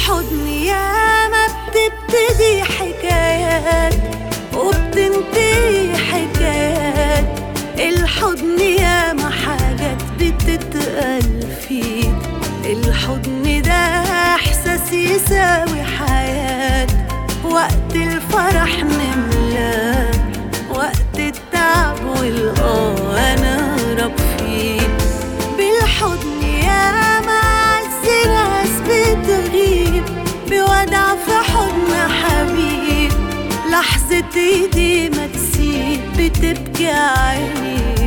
بالحضن ياما بتبتدي حكايات وبتنتهي حكايات الحضن ياما حاجات بتتقال فيه الحضن ده احساس يساوي حياة وقت الفرح نملاه وقت التعب والآه نهرب فيه بالحضن ياما عز ناس بتغيب بودع في حضن حبيب لحظة ايدي ما تسيب بتبكي عيني